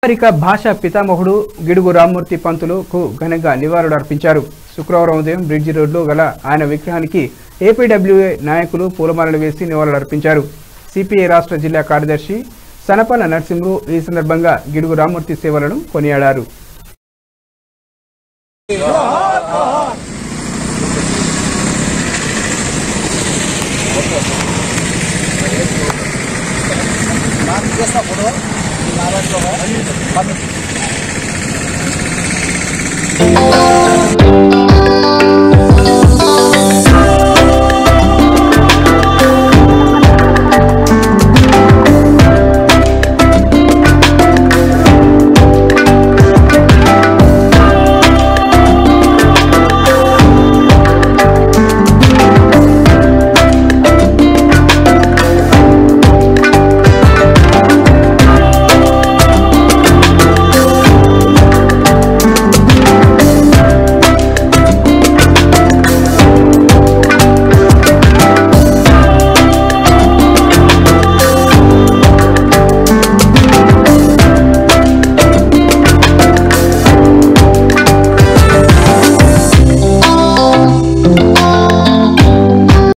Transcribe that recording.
America భాషా పితామహుడు గిడుగు రామ్మూర్తి పంతులుకు ఘనంగా నివాళులర్పించారు శుక్రవారం ఉదయం బ్రిడ్జి రోడ్లో గల ఆయన విగ్రహానికి ఏపీడబ్ల్యూఏ నాయకులు పూలమాలలు వేసి నివాళులర్పించారు సిపిఐ రాష్ట్ర జిల్లా కార్యదర్శి సనపాల నరసింహులు ఈ సందర్భంగా గిడుగు రామ్మూర్తి సేవలను కొనియాడారు చేస్తా ఫోటో